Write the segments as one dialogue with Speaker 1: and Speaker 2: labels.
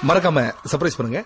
Speaker 1: மறக்காம சர்ப்ரைஸ் பண்ணுங்க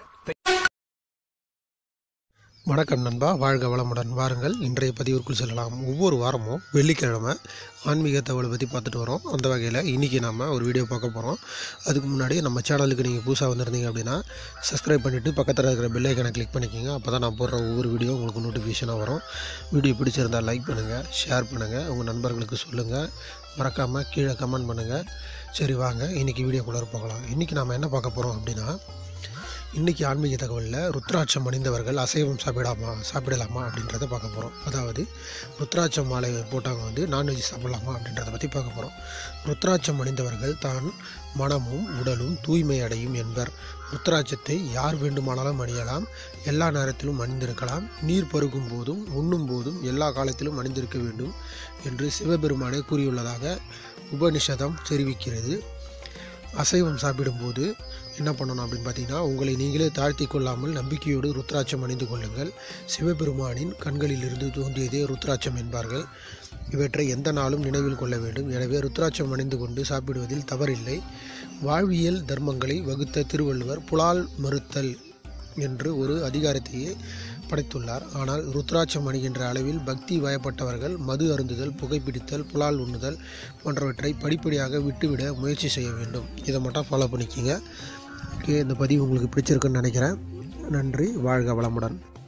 Speaker 2: வணக்கம் நண்பா வாழ்க வளமுடன் வாருங்கள் இன்றைய பதிவிற்குள் செல்லலாம் ஒவ்வொரு வாரமும் வெள்ளிக்கிழமை ஆன்மீக தகவலை பற்றி பார்த்துட்டு வரோம் அந்த வகையில் இன்றைக்கி நம்ம ஒரு வீடியோ பார்க்க போகிறோம் அதுக்கு முன்னாடி நம்ம சேனலுக்கு நீங்கள் புதுசாக வந்திருந்தீங்க அப்படின்னா சப்ஸ்கிரைப் பண்ணிவிட்டு பக்கத்தில் இருக்கிற பெல் ஐக்கனை கிளிக் பண்ணிக்கோங்க அப்போ தான் நான் போடுற ஒவ்வொரு வீடியோ உங்களுக்கு நோட்டிஃபிகேஷனாக வரும் வீடியோ பிடிச்சிருந்தால் லைக் பண்ணுங்கள் ஷேர் பண்ணுங்கள் உங்கள் நண்பர்களுக்கு சொல்லுங்கள் மறக்காமல் கீழே கமெண்ட் பண்ணுங்கள் சரி வாங்க இன்றைக்கி வீடியோக்குள்ளே போகலாம் இன்றைக்கி நாம் என்ன பார்க்க போகிறோம் அப்படின்னா இன்னைக்கு ஆன்மீக தகவலில் ருத்ராட்சம் அணிந்தவர்கள் அசைவம் சாப்பிடாமா சாப்பிடலாமா அப்படின்றத பார்க்க போகிறோம் அதாவது ருத்ராட்சம் மாலை போட்டவங்க வந்து நான்வெஜ் சாப்பிடலாமா அப்படின்றத பற்றி பார்க்க போகிறோம் ருத்ராட்சம் அணிந்தவர்கள் தான் மனமும் உடலும் தூய்மை அடையும் என்பர் ருத்ராட்சத்தை யார் வேண்டுமானாலும் அணியலாம் எல்லா நேரத்திலும் அணிந்திருக்கலாம் நீர் பருகும் போதும் உண்ணும் போதும் எல்லா காலத்திலும் அணிந்திருக்க வேண்டும் என்று சிவபெருமானே கூறியுள்ளதாக உபனிஷதம் தெரிவிக்கிறது அசைவம் சாப்பிடும்போது என்ன பண்ணணும் அப்படின்னு பார்த்தீங்கன்னா உங்களை நீங்களே தாழ்த்தி கொள்ளாமல் நம்பிக்கையோடு ருத்ராட்சம் அணிந்து கொள்ளுங்கள் சிவபெருமானின் கண்களிலிருந்து தோன்றியதே ருத்ராட்சம் என்பார்கள் இவற்றை எந்த நாளும் நினைவில் கொள்ள வேண்டும் எனவே ருத்ராட்சம் அணிந்து கொண்டு சாப்பிடுவதில் தவறில்லை வாழ்வியல் தர்மங்களை வகுத்த திருவள்ளுவர் புலால் மறுத்தல் என்று ஒரு அதிகாரத்தையே படைத்துள்ளார் ஆனால் ருத்ராட்சம் அணிகின்ற அளவில் பக்தி வயப்பட்டவர்கள் மது அருந்துதல் புகைப்பிடித்தல் புலால் உண்ணுதல் போன்றவற்றை படிப்படியாக விட்டுவிட முயற்சி செய்ய வேண்டும் இதை மட்டும் ஃபாலோ பண்ணிக்கிங்க ஓகே இந்த பதிவு உங்களுக்கு பிடிச்சிருக்குன்னு நினைக்கிறேன் நன்றி வாழ்க வளமுடன்